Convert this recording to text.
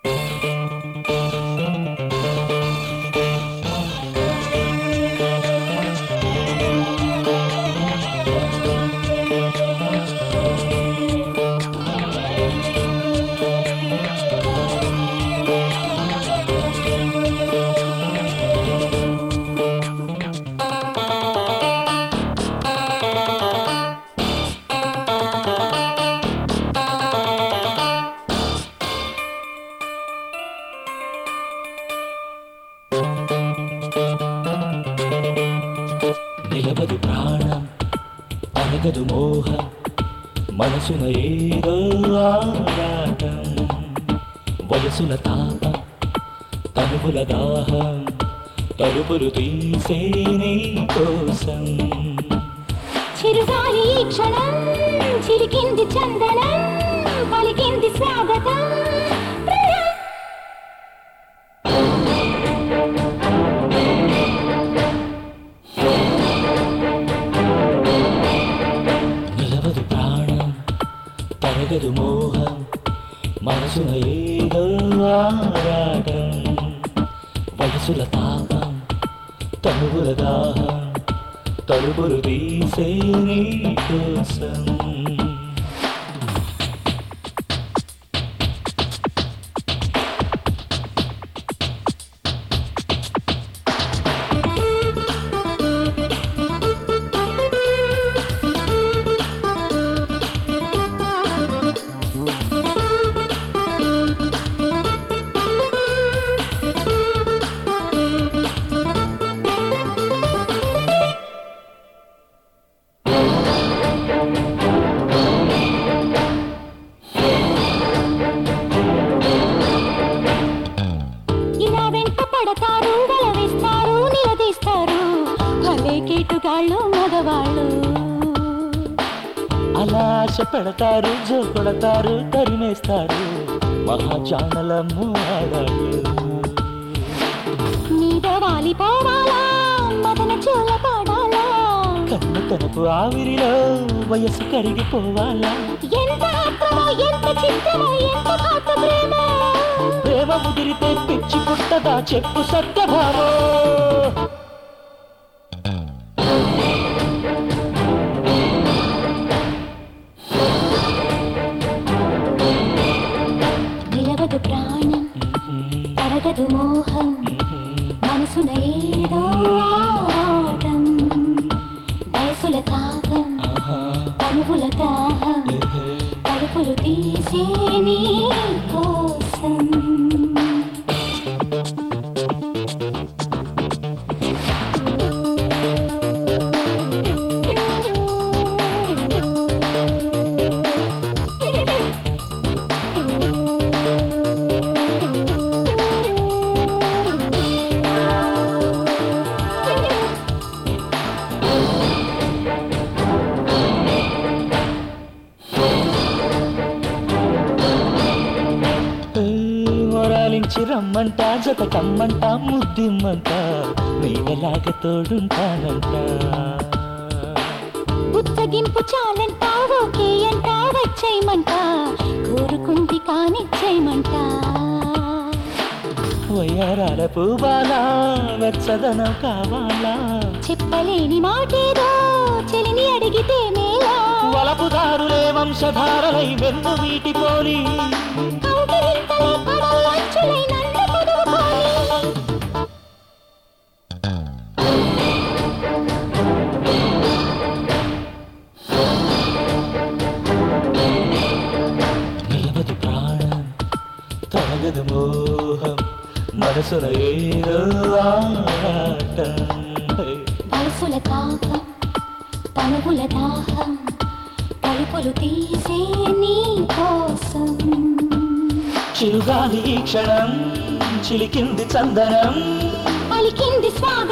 నిలవదు ప్రాణం అనగదు మోహం మనసున ఏదో ఆరాటం వయసుల తాపం తనువుల దాహం తలుపులు తీసే నీ కోసం చిరుగాలి ఈ క్షణం చిరికింది చందనం పలికింది స్వాగతం ప్రియ నిలవదు ప్రాణం తరగదు మోహం మనసున ఏదో ఆరాటం వయసుల తాపం తనువుల దాహం తలుపులు తీసే నీ కోసం ఇలా వెంట పడతారు వల వేస్తారు నిలదీస్తారు భలే కేటుగాళ్ళు మగవాళ్ళు అలా ఆశ పెడతారు జో కొడతారు తరిమేస్తారు మహాజానలము ఆడాళ్ళు మీద వాలిపోవాలా మదన చూల పాడాలా కన్ను తనపు ఆవిరిలో వయసు కరిగిపోవాలా ఎంత ఆత్రమో ఎంత చిత్తమో ఎంత పాత ప్రేమ ప్రేమ ముదిరితే పిచ్చి పుట్టదా చెప్పు సత్యభామో నిలవదు ప్రాణం తరగదు మోహం మనసున ఏదో ఆరాటం వయసుల తాగం తనువుల దాహం తలుపులు తీసే నీ కోసం ఏ, మొరాలించి రమ్మంట జత కమ్మంట ముద్దిమ్మంట నీడలాగా తోడుంటానంట బుచ్చగింపు చాలంట ఓకే అంట వచ్చేయమంట కోరుకుంది కానిచ్చేయమంట వయ్యారాల పూవాలా వెచ్చదనం కావాలా చెప్పలేని మాటేదో చెలిని అడిగితే మేలా వలపుదారులే వంశధారలై వెన్ను వీటి పోలి కౌగిలింతలే పడల్లంచులై నన్ను పొదువుకోని. నిలవదు ప్రాణం తరగదు మోహం మనసున ఏదో ఆరాటం వయసుల తాపం తనువుల దాహం తలుపులు తీసే నీ కోసం చిరుగాలి ఈ క్షణం చిలికింది చందనం పలికింది స్వాగతం